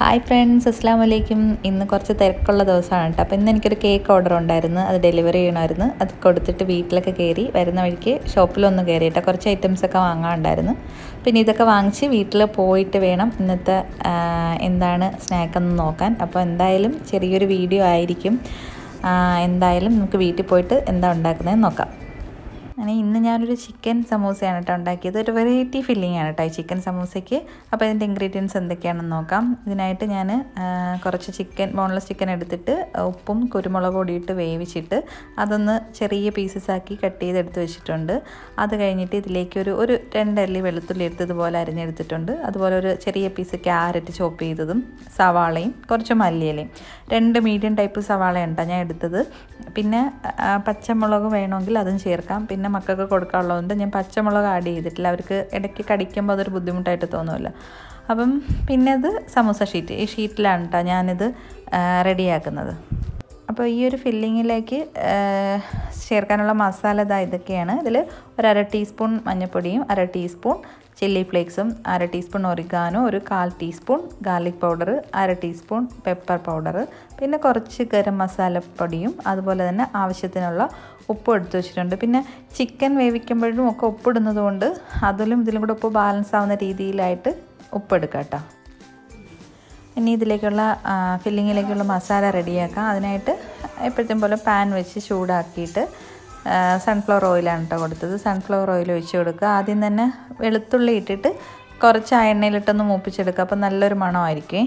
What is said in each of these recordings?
hi friends അസ്സാം വലൈക്കും ഇന്ന് കുറച്ച് തിരക്കുള്ള ദിവസമാണ് കേട്ടോ അപ്പോൾ ഇന്ന് എനിക്കൊരു കേക്ക് ഓർഡർ ഉണ്ടായിരുന്നു അത് ഡെലിവറി ചെയ്യണമായിരുന്നു അത് കൊടുത്തിട്ട് വീട്ടിലൊക്കെ കയറി വരുന്ന വഴിക്ക് ഷോപ്പിലൊന്ന് കയറി കേട്ടോ കുറച്ച് ഐറ്റംസ് ഒക്കെ വാങ്ങാനുണ്ടായിരുന്നു പിന്നെ ഇതൊക്കെ വാങ്ങിച്ച് വീട്ടിൽ പോയിട്ട് വേണം ഇന്നത്തെ ആ, എന്താണ് സ്നാക്കെന്ന് നോക്കാൻ അപ്പോൾ എന്തായാലും ചെറിയൊരു വീഡിയോ ആയിരിക്കും ആ, എന്തായാലും നമുക്ക് വീട്ടിൽ പോയിട്ട് എന്താ ഉണ്ടാക്കുന്നതെന്ന് നോക്കാം അങ്ങനെ ഇന്ന് ഞാനൊരു ചിക്കൻ സമൂസയാണ് കേട്ടോ ഉണ്ടാക്കിയത് ഒരു വെറൈറ്റി ഫില്ലിംഗ് ആണ് കേട്ടോ ഈ ചിക്കൻ സമൂസയ്ക്ക് അപ്പോൾ ഇതിൻ്റെ ഇൻഗ്രീഡിയൻസ് എന്തൊക്കെയാണെന്ന് നോക്കാം ഇതിനായിട്ട് ഞാൻ കുറച്ച് ചിക്കൻ ബോൺലെസ് ചിക്കൻ എടുത്തിട്ട് ഉപ്പും കുരുമുളക് പൊടി ഇട്ട് വേവിച്ചിട്ട് അതൊന്ന് ചെറിയ പീസസ് ആക്കി കട്ട് ചെയ്ത് എടുത്ത് വെച്ചിട്ടുണ്ട് അത് കഴിഞ്ഞിട്ട് ഇതിലേക്ക് ഒരു ഒരു രണ്ടല്ലി വെളുത്തുള്ളി എടുത്ത് ഇതുപോലെ അരിഞ്ഞെടുത്തിട്ടുണ്ട് അതുപോലെ ഒരു ചെറിയ പീസ് ക്യാരറ്റ് ചോപ്പ് ചെയ്തതും സവാളയും കുറച്ച് മല്ലിയിലയും രണ്ട് മീഡിയം ടൈപ്പ് സവാളയാണ് കേട്ടോ ഞാൻ എടുത്തത് പിന്നെ ആ, പച്ചമുളക് വേണമെങ്കിൽ അതും ചേർക്കാം പിന്നെ മക്കൾക്ക് കൊടുക്കാനുള്ളതുകൊണ്ട് ഞാൻ പച്ചമുളക് ആഡ് ചെയ്തിട്ടില്ല അവർക്ക് ഇടയ്ക്ക് കടിക്കുമ്പോൾ അതൊരു ബുദ്ധിമുട്ടായിട്ട് തോന്നുമല്ലോ അപ്പം പിന്നെ അത് സമൂസ ഷീറ്റ് ഈ ഷീറ്റിലാണ് കേട്ടോ ഞാനിത് റെഡിയാക്കുന്നത് അപ്പോൾ ഈ ഒരു ഫില്ലിങ്ങിലേക്ക് ചേർക്കാനുള്ള മസാല ഇതാ ഇതൊക്കെയാണ് ഇതിൽ ഒരു അര ടീസ്പൂൺ മഞ്ഞൾപ്പൊടിയും അര ടീസ്പൂൺ ചില്ലി ഫ്ലേക്സും അര ടീസ്പൂൺ ഒറിഗാനോ ഒരു കാൽ ടീസ്പൂൺ ഗാർലിക് പൗഡർ അര ടീസ്പൂൺ പെപ്പർ പൗഡർ പിന്നെ കുറച്ച് ഗരം മസാലപ്പൊടിയും അതുപോലെ തന്നെ ആവശ്യത്തിനുള്ള ഉപ്പ് എടുത്തു വെച്ചിട്ടുണ്ട് പിന്നെ ചിക്കൻ വേവിക്കുമ്പോഴും ഒക്കെ ഉപ്പിടുന്നത് കൊണ്ട് അതിലും ഇതിലും കൂടെ ഉപ്പ് ബാലൻസ് ആവുന്ന രീതിയിലായിട്ട് ഉപ്പെടുക്കാം കേട്ടോ ഇനി ഇതിലേക്കുള്ള ആ, ഫില്ലിങ്ങിലേക്കുള്ള മസാല റെഡിയാക്കാം അതിനായിട്ട് എപ്പോഴത്തേം പോലെ പാൻ വെച്ച് ചൂടാക്കിയിട്ട് ആ, സൺഫ്ലവർ ഓയിലാണ് കേട്ടോ കൊടുത്തത് സൺഫ്ലവർ ഓയിൽ ഒഴിച്ച് കൊടുക്കുക ആദ്യം തന്നെ വെളുത്തുള്ളി ഇട്ടിട്ട് കുറച്ച് ആ എണ്ണയിലിട്ടൊന്ന് മൂപ്പിച്ചെടുക്കുക അപ്പോൾ നല്ലൊരു മണമായിരിക്കും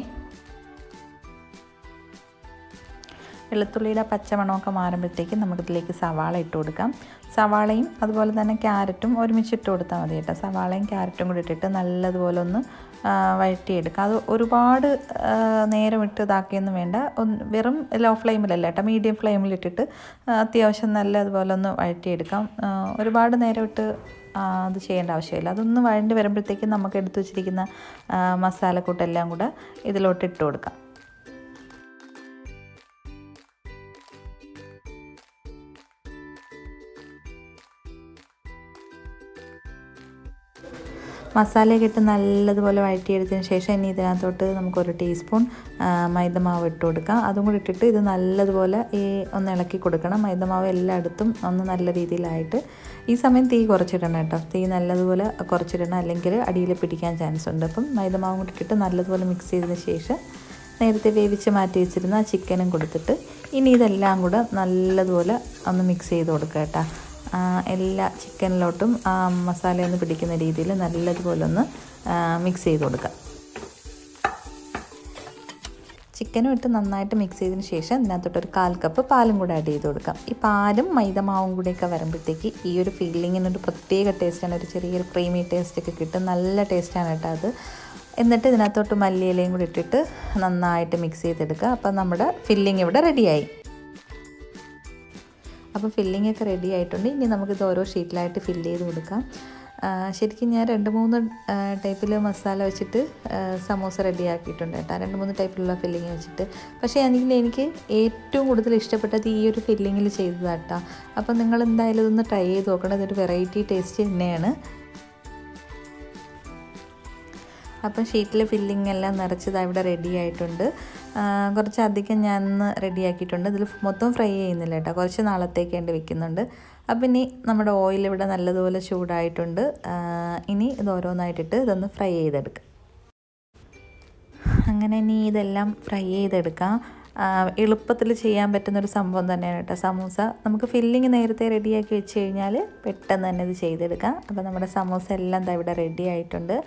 വെളുത്തുള്ളിയുടെ പച്ചമണമൊക്കെ മാറുമ്പോഴത്തേക്കും നമുക്കിതിലേക്ക് സവാള ഇട്ട് കൊടുക്കാം സവാളയും അതുപോലെ തന്നെ ക്യാരറ്റും ഒരുമിച്ച് ഇട്ട് കൊടുത്താൽ മതി കേട്ടോ സവാളയും ക്യാരറ്റും കൂടി ഇട്ടിട്ട് നല്ലതുപോലെ ഒന്ന് ആ, വഴറ്റിയെടുക്കാം അത് ഒരുപാട് ആ, നേരം ഇട്ട് ഇതാക്കിയൊന്നും വേണ്ട ഒന്ന് വെറും ലോ ഫ്ലെയിമിലല്ല കേട്ടോ മീഡിയം ഫ്ലെയിമിലിട്ടിട്ട് ആ, അത്യാവശ്യം നല്ലതുപോലെ ഒന്ന് വഴറ്റിയെടുക്കാം ആ, ഒരുപാട് നേരം ഇട്ട് ആ, അത് ചെയ്യേണ്ട ആവശ്യമില്ല അതൊന്ന് വഴണ്ടി വരുമ്പോഴത്തേക്കും നമുക്ക് എടുത്തു വെച്ചിരിക്കുന്ന ആ, മസാലക്കൂട്ടെല്ലാം കൂടെ ഇതിലോട്ട് ഇട്ട് കൊടുക്കാം മസാലയൊക്കെ ഇട്ട് നല്ലതുപോലെ വഴറ്റിയെടുത്തതിന് ശേഷം ഇനി ഇതിനകത്തോട്ട് നമുക്കൊരു ടീസ്പൂൺ ആ, മൈദമാവ് ഇട്ട് കൊടുക്കാം അതും കൂടി ഇട്ടിട്ട് ഇത് നല്ലതുപോലെ ഈ ഒന്ന് ഇളക്കി കൊടുക്കണം മൈദമാവ് എല്ലായിടത്തും ഒന്ന് നല്ല രീതിയിലായിട്ട് ഈ സമയം തീ കുറച്ചിടണം കേട്ടോ തീ നല്ലതുപോലെ കുറച്ചിടണം അല്ലെങ്കിൽ അടിയിൽ പിടിക്കാൻ ചാൻസ് ഉണ്ട് അപ്പം മൈദമാവും കൂടി ഇട്ടിട്ട് നല്ലതുപോലെ മിക്സ് ചെയ്തതിന് ശേഷം നേരത്തെ വേവിച്ച് മാറ്റി വെച്ചിരുന്ന ആ ചിക്കനും കൊടുത്തിട്ട് ഇനി ഇതെല്ലാം കൂടെ നല്ലതുപോലെ ഒന്ന് മിക്സ് ചെയ്ത് കൊടുക്കുക കേട്ടോ ആ, എല്ലാ ചിക്കനിലോട്ടും ആ മസാല ഒന്ന് പിടിക്കുന്ന രീതിയിൽ നല്ലതുപോലെ ഒന്ന് മിക്സ് ചെയ്ത് കൊടുക്കുക ചിക്കനും ഇട്ട് നന്നായിട്ട് മിക്സ് ചെയ്തതിന് ശേഷം ഇതിനകത്തോട്ട് ഒരു കാൽ കപ്പ് പാലും കൂടെ ആഡ് ചെയ്ത് കൊടുക്കാം ഈ പാലും മൈദമാവും കൂടെയൊക്കെ വരുമ്പോഴത്തേക്ക് ഈ ഒരു ഫീലിങ്ങിനൊരു പ്രത്യേക ടേസ്റ്റാണ് ഒരു ചെറിയൊരു ക്രീമി ടേസ്റ്റ് ഒക്കെ കിട്ടും നല്ല ടേസ്റ്റാണ് കേട്ടോ അത് എന്നിട്ട് ഇതിനകത്തോട്ട് മല്ലിയിലയും കൂടി ഇട്ടിട്ട് നന്നായിട്ട് മിക്സ് ചെയ്തെടുക്കുക അപ്പം നമ്മുടെ ഫില്ലിങ് ഇവിടെ റെഡിയായി അപ്പോൾ ഫില്ലിംഗ് ഒക്കെ റെഡി ആയിട്ടുണ്ട് ഇനി നമുക്കിത് ഓരോ ഷീറ്റിലായിട്ട് ഫില്ല് ചെയ്ത് കൊടുക്കാം ആ, ശരിക്കും ഞാൻ രണ്ട് മൂന്ന് ടൈപ്പിൽ മസാല വെച്ചിട്ട് ആ, സമോസ റെഡി ആക്കിയിട്ടുണ്ട് കേട്ടോ രണ്ട് മൂന്ന് ടൈപ്പിലുള്ള ഫില്ലിങ് വെച്ചിട്ട് പക്ഷേ എനിക്ക് എനിക്ക് ഏറ്റവും കൂടുതൽ ഇഷ്ടപ്പെട്ടത് ഈ ഒരു ഫില്ലിങ്ങിൽ ചെയ്തതാട്ടോ അപ്പോൾ നിങ്ങൾ എന്തായാലും ഇതൊന്ന് ട്രൈ ചെയ്ത് നോക്കണം ഇതൊരു വെറൈറ്റി ടേസ്റ്റ് തന്നെയാണ് അപ്പം ഷീറ്റിൽ ഫില്ലിംഗ് എല്ലാം നിറച്ചത് ഇവിടെ റെഡി ആയിട്ടുണ്ട് ആ, കുറച്ചധികം ഞാൻ ഇന്ന് റെഡി ആക്കിയിട്ടുണ്ട് ഇതിൽ മൊത്തം ഫ്രൈ ചെയ്യുന്നില്ല കേട്ടോ കുറച്ച് നാളത്തേക്ക് വേണ്ടി വെക്കുന്നുണ്ട് അപ്പം ഇനി നമ്മുടെ ഓയിൽ ഇവിടെ നല്ലതുപോലെ ചൂടായിട്ടുണ്ട് ആ, ഇനി ഇത് ഓരോന്നായിട്ടിട്ട് ഇതൊന്ന് ഫ്രൈ ചെയ്തെടുക്കാം അങ്ങനെ ഇനി ഇതെല്ലാം ഫ്രൈ ചെയ്തെടുക്കാം എളുപ്പത്തിൽ ചെയ്യാൻ പറ്റുന്നൊരു സംഭവം തന്നെയാണ് കേട്ടോ സമൂസ നമുക്ക് ഫില്ലിങ് നേരത്തെ റെഡിയാക്കി വെച്ച് കഴിഞ്ഞാൽ പെട്ടെന്ന് തന്നെ ഇത് ചെയ്തെടുക്കാം അപ്പോൾ നമ്മുടെ സമൂസ എല്ലാം ദാ ഇവിടെ റെഡി ആയിട്ടുണ്ട്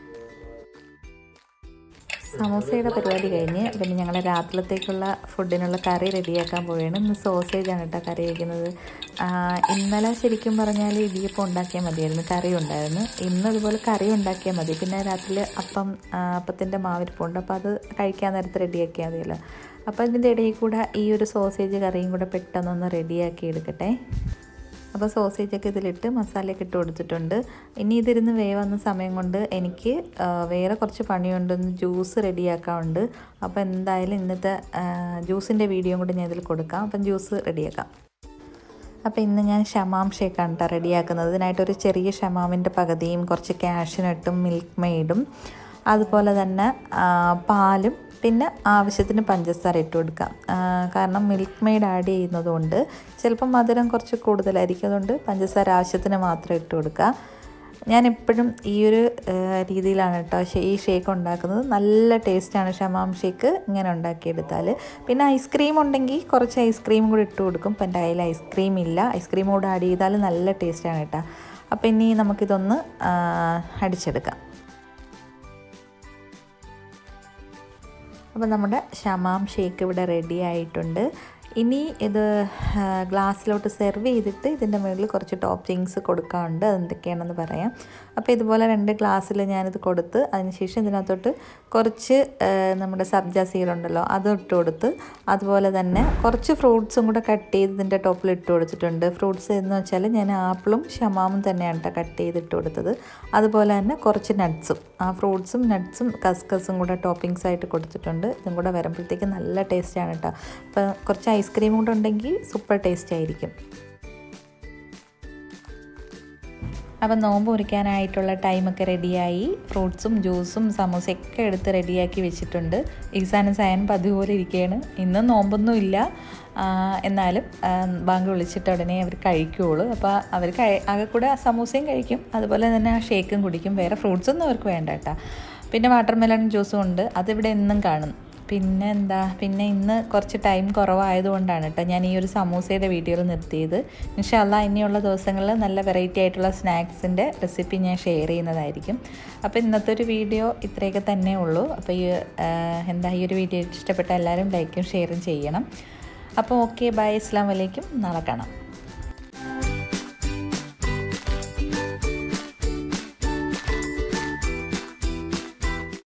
സമോസയുടെ പരിപാടി കഴിഞ്ഞ് പിന്നെ ഞങ്ങൾ രാത്രിലത്തേക്കുള്ള ഫുഡിനുള്ള കറി റെഡിയാക്കാൻ പോവുകയാണ് ഇന്ന് സോസേജാണ് കേട്ടോ കറി വയ്ക്കുന്നത് ഇന്നലെ ശരിക്കും പറഞ്ഞാൽ ഇടിയപ്പം ഉണ്ടാക്കിയാൽ മതിയായിരുന്നു കറി ഉണ്ടായിരുന്നു ഇന്ന് ഇതുപോലെ കറി ഉണ്ടാക്കിയാൽ മതി പിന്നെ രാത്രി അപ്പം ആ, അപ്പത്തിൻ്റെ മാവിരിപ്പുണ്ട് അപ്പോൾ അത് കഴിക്കാൻ നേരത്ത് റെഡിയാക്കിയാൽ മതിയല്ലോ അപ്പോൾ ഇതിൻ്റെ ഇടയിൽ കൂടെ ഈ ഒരു സോസേജ് കറിയും കൂടെ പെട്ടെന്നൊന്ന് റെഡിയാക്കി എടുക്കട്ടെ അപ്പോൾ സോസേജൊക്കെ ഇതിലിട്ട് മസാലയൊക്കെ ഇട്ട് കൊടുത്തിട്ടുണ്ട് ഇനി ഇതിരുന്ന് വേവുന്ന സമയം കൊണ്ട് എനിക്ക് ആ, വേറെ കുറച്ച് പണിയുണ്ട് ഒന്ന് ജ്യൂസ് റെഡിയാക്കാറുണ്ട് അപ്പോൾ എന്തായാലും ഇന്നത്തെ ജ്യൂസിൻ്റെ വീഡിയോ കൂടി ഞാൻ ഇതിൽ കൊടുക്കാം അപ്പം ജ്യൂസ് റെഡിയാക്കാം അപ്പോൾ ഇന്ന് ഞാൻ ഷമാം ഷേക്കാണ് കേട്ടോ റെഡിയാക്കുന്നത് ഇതിനായിട്ടൊരു ചെറിയ ഷമാമിൻ്റെ പകുതിയും കുറച്ച് കാഷ്യൂനട്ടും മിൽക്ക് മെയ്ഡും അതുപോലെ തന്നെ ആ, പാലും പിന്നെ ആവശ്യത്തിന് പഞ്ചസാര ഇട്ട് കൊടുക്കാം ആ, കാരണം മിൽക്ക് മെയ്ഡ് ആഡ് ചെയ്യുന്നതുകൊണ്ട് ചിലപ്പം മധുരം കുറച്ച് കൂടുതലായിരിക്കും അതുകൊണ്ട് പഞ്ചസാര ആവശ്യത്തിന് മാത്രം ഇട്ട് കൊടുക്കുക ഞാൻ എപ്പോഴും ഈ ഒരു ആ, രീതിയിലാണ് കേട്ടോ ഷേ- ഈ ഷേക്ക് ഉണ്ടാക്കുന്നത് നല്ല ടേസ്റ്റാണ് ഷമാം ഷേക്ക് ഇങ്ങനെ ഉണ്ടാക്കിയെടുത്താൽ പിന്നെ ഐസ്ക്രീം ഉണ്ടെങ്കിൽ കുറച്ച് ഐസ്ക്രീം കൂടി ഇട്ട് കൊടുക്കും ഇപ്പം എൻ്റെ കയ്യിൽ ഐസ്ക്രീം ഇല്ല ഐസ്ക്രീം കൂടെ ആഡ് ചെയ്താൽ നല്ല ടേസ്റ്റാണ് കേട്ടോ അപ്പോൾ ഇനി നമുക്കിതൊന്ന് ആ, അടിച്ചെടുക്കാം അപ്പോൾ നമ്മുടെ ഷമാം ഷേക്ക് ഇവിടെ റെഡി ആയിട്ടുണ്ട് ഇനി ഇത് ആ, ഗ്ലാസ്സിലോട്ട് സെർവ് ചെയ്തിട്ട് ഇതിൻ്റെ മുകളിൽ കുറച്ച് ടോപ്പിങ്സ് കൊടുക്കാറുണ്ട് അതെന്തൊക്കെയാണെന്ന് പറയാം അപ്പോൾ ഇതുപോലെ രണ്ട് ഗ്ലാസ്സിൽ ഞാനിത് കൊടുത്ത് അതിനുശേഷം ഇതിനകത്തോട്ട് കുറച്ച് ആ, നമ്മുടെ സബ്ജ സീഡുണ്ടല്ലോ അത് ഇട്ട് കൊടുത്ത് അതുപോലെ തന്നെ കുറച്ച് ഫ്രൂട്ട്സും കൂടെ കട്ട് ചെയ്ത് ഇതിൻ്റെ ടോപ്പിൽ ഇട്ട് കൊടുത്തിട്ടുണ്ട് ഫ്രൂട്ട്സ് എന്ന് വെച്ചാൽ ഞാൻ ആപ്പിളും ഷമാമും തന്നെയാണ് കേട്ടോ കട്ട് ചെയ്തിട്ട് കൊടുത്തത് അതുപോലെ തന്നെ കുറച്ച് നട്ട്സും ആ ഫ്രൂട്ട്സും നട്ട്സും കസ്കസും കൂടെ ടോപ്പിങ്സ് ആയിട്ട് കൊടുത്തിട്ടുണ്ട് ഇതും കൂടെ വരുമ്പോഴത്തേക്ക് നല്ല ടേസ്റ്റാണ് കേട്ടോ അപ്പോൾ കുറച്ച് ഐസ്ക്രീം കൂടെ ഉണ്ടെങ്കിൽ സൂപ്പർ ടേസ്റ്റ് ആയിരിക്കും അപ്പം നോമ്പ് മുറിക്കാനായിട്ടുള്ള ടൈമൊക്കെ റെഡിയായി ഫ്രൂട്ട്സും ജ്യൂസും സമൂസയൊക്കെ എടുത്ത് റെഡിയാക്കി വെച്ചിട്ടുണ്ട് ഈസാനും സയൻ പതിവ് പോലെ ഇരിക്കുകയാണ് ഇന്ന് നോമ്പൊന്നും ഇല്ല ആ, എന്നാലും ആ, ബാങ്ക് വിളിച്ചിട്ട് ഉടനെ അവർ കഴിക്കുകയുള്ളൂ അപ്പോൾ അവർ കഴി ആകെ കൂടെ സമൂസയും കഴിക്കും അതുപോലെ തന്നെ ആ ഷേക്കും കുടിക്കും വേറെ ഫ്രൂട്ട്സ് ഒന്നും അവർക്ക് വേണ്ട കേട്ടോ പിന്നെ വാട്ടർ മെലൺ ജ്യൂസും ഉണ്ട് അതിവിടെ എന്നും കാണും പിന്നെ എന്താ പിന്നെ ഇന്ന് കുറച്ച് ടൈം കുറവായതുകൊണ്ടാണ് കേട്ടോ ഞാൻ ഈ ഒരു സമൂസയുടെ വീഡിയോയിൽ നിർത്തിയത് ഇൻഷാല്ല ഇനിയുള്ള ദിവസങ്ങളിൽ നല്ല വെറൈറ്റി ആയിട്ടുള്ള സ്നാക്സിൻ്റെ റെസിപ്പി ഞാൻ ഷെയർ ചെയ്യുന്നതായിരിക്കും അപ്പോൾ ഇന്നത്തെ ഒരു വീഡിയോ ഇത്രയൊക്കെ തന്നെ ഉള്ളൂ അപ്പോൾ ഈ ആ, എന്താ ഈ ഒരു വീഡിയോ ഇഷ്ടപ്പെട്ട എല്ലാവരും ലൈക്കും ഷെയറും ചെയ്യണം അപ്പോൾ ഓക്കെ ബൈ അസ്സാം വലൈക്കും നാളെ കാണാം